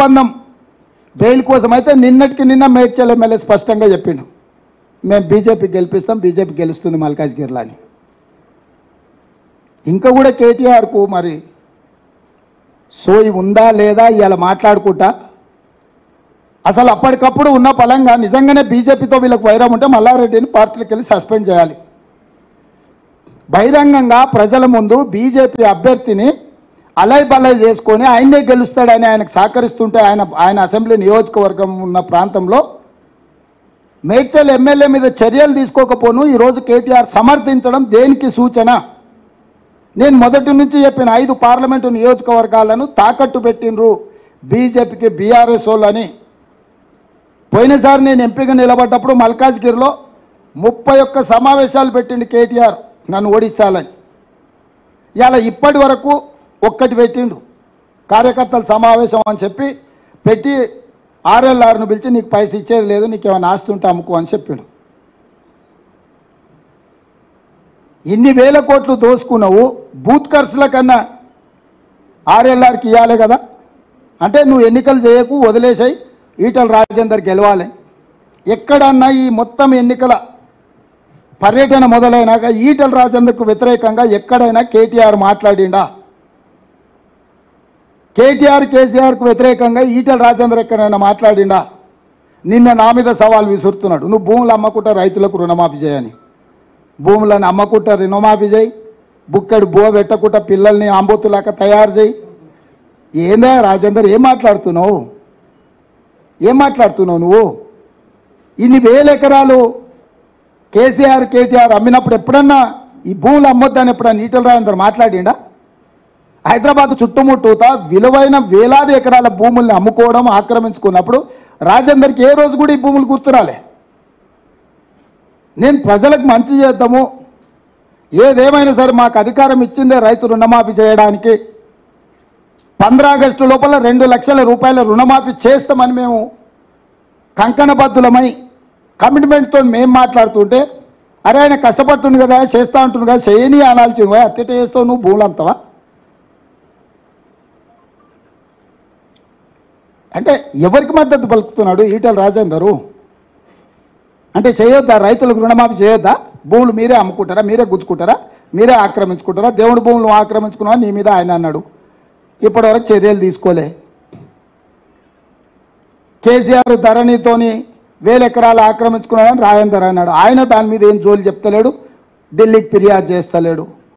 ఒప్పందం బెయిల్ కోసం అయితే నిన్నటికి నిన్న మేడ్చల్ ఎమ్మెల్యే స్పష్టంగా చెప్పిండు మేము బీజేపీ గెలిపిస్తాం బీజేపీ గెలుస్తుంది మల్కాజ్గిరిలో అని ఇంకా కూడా కేటీఆర్కు మరి సోయి ఉందా లేదా ఇవాళ మాట్లాడుకుంటా అసలు అప్పటికప్పుడు ఉన్న పలంగా నిజంగానే బీజేపీతో వీళ్ళకి వైరం ఉంటే మల్లారెడ్డిని పార్టీలకు వెళ్ళి సస్పెండ్ చేయాలి బహిరంగంగా ప్రజల ముందు బీజేపీ అభ్యర్థిని అలై బలై చేసుకొని ఆయనే గెలుస్తాడని ఆయనకు సహకరిస్తుంటే ఆయన ఆయన అసెంబ్లీ నియోజకవర్గం ఉన్న ప్రాంతంలో మేడ్చల్ ఎమ్మెల్యే మీద చర్యలు తీసుకోకపోను ఈరోజు కేటీఆర్ సమర్థించడం దేనికి సూచన నేను మొదటి నుంచి చెప్పిన ఐదు పార్లమెంటు నియోజకవర్గాలను తాకట్టు పెట్టినరు బీజేపీకి బీఆర్ఎస్ వాళ్ళని పోయినసారి నేను ఎంపీగా నిలబడ్డప్పుడు మల్కాజ్గిరిలో ముప్పై ఒక్క సమావేశాలు పెట్టిండు కేటీఆర్ నన్ను ఓడించాలని ఇవాళ ఇప్పటి వరకు ఒక్కటి పెట్టిండు కార్యకర్తల సమావేశం అని చెప్పి పెట్టి ఆర్ఎల్ఆర్ను పిలిచి నీకు పైసలు ఇచ్చేది లేదు నీకు ఏమైనా ఆస్తి ఉంటే అమ్ముకో అని చెప్పిండు ఇన్ని వేల కోట్లు దోసుకున్నావు బూత్ ఖర్చుల కన్నా ఆర్ఎల్ఆర్కి ఇవ్వాలి కదా అంటే నువ్వు ఎన్నికలు చేయకు వదిలేసాయి ఈటల రాజేందర్ గెలవాలి ఎక్కడన్నా ఈ మొత్తం ఎన్నికల పర్యటన మొదలైనాక ఈటల రాజేందర్కు వ్యతిరేకంగా ఎక్కడైనా కేటీఆర్ మాట్లాడిండా కేటీఆర్ కేసీఆర్కు వ్యతిరేకంగా ఈటల రాజేందర్ ఎక్కడైనా మాట్లాడిండా నిన్న నా మీద సవాల్ విసురుతున్నాడు నువ్వు భూములు అమ్మకుంటా రైతులకు రుణమాఫీ చేయని భూములను అమ్మకుంటా రుణమాఫీ చేయి బుక్కడు బో పెట్టకుండా పిల్లల్ని ఆంబోతులాక తయారు చేయి ఏందా రాజేందర్ ఏం మాట్లాడుతున్నావు ఏం మాట్లాడుతున్నావు నువ్వు ఇన్ని వేల ఎకరాలు కేసీఆర్ కేటీఆర్ అమ్మినప్పుడు ఎప్పుడన్నా ఈ భూములు అమ్మొద్దని ఎప్పుడన్నా ఈటల రాజేందర్ మాట్లాడిండా హైదరాబాద్ చుట్టుముట్టూత విలువైన వేలాది ఎకరాల భూముల్ని అమ్ముకోవడం ఆక్రమించుకున్నప్పుడు రాజేందర్కి ఏ రోజు కూడా ఈ భూములు గుర్తురాలే నేను ప్రజలకు మంచి చేద్దాము ఏదేమైనా సరే మాకు అధికారం ఇచ్చిందే రైతు రుణమాఫీ చేయడానికి పంద్రా ఆగస్టు లోపల రెండు లక్షల రూపాయల రుణమాఫీ చేస్తామని మేము కంకణబద్ధులమై కమిట్మెంట్తో మేము మాట్లాడుతుంటే అరే ఆయన కష్టపడుతుంది కదా చేస్తా అంటుంది కదా చేయని అనాల్సింది అట్టెట చేస్తావు నువ్వు భూములు అంతవా అంటే ఎవరికి మద్దతు పలుకుతున్నాడు ఈటల రాజేందరు అంటే చేయొద్దా రైతులకు రుణమాఫీ చేయొద్దా భూములు మీరే అమ్ముకుంటారా మీరే గుచ్చుకుంటారా మీరే ఆక్రమించుకుంటారా దేవుడి భూములు ఆక్రమించుకున్నా నీ మీద ఆయన అన్నాడు ఇప్పటివరకు చర్యలు తీసుకోలే కేసీఆర్ ధరణితోని వేల ఎకరాలు ఆక్రమించుకున్నాడని రాయందర్ అన్నాడు ఆయన దాని మీద ఏం జోలి చెప్తలేడు ఢిల్లీకి ఫిర్యాదు చేస్తలేడు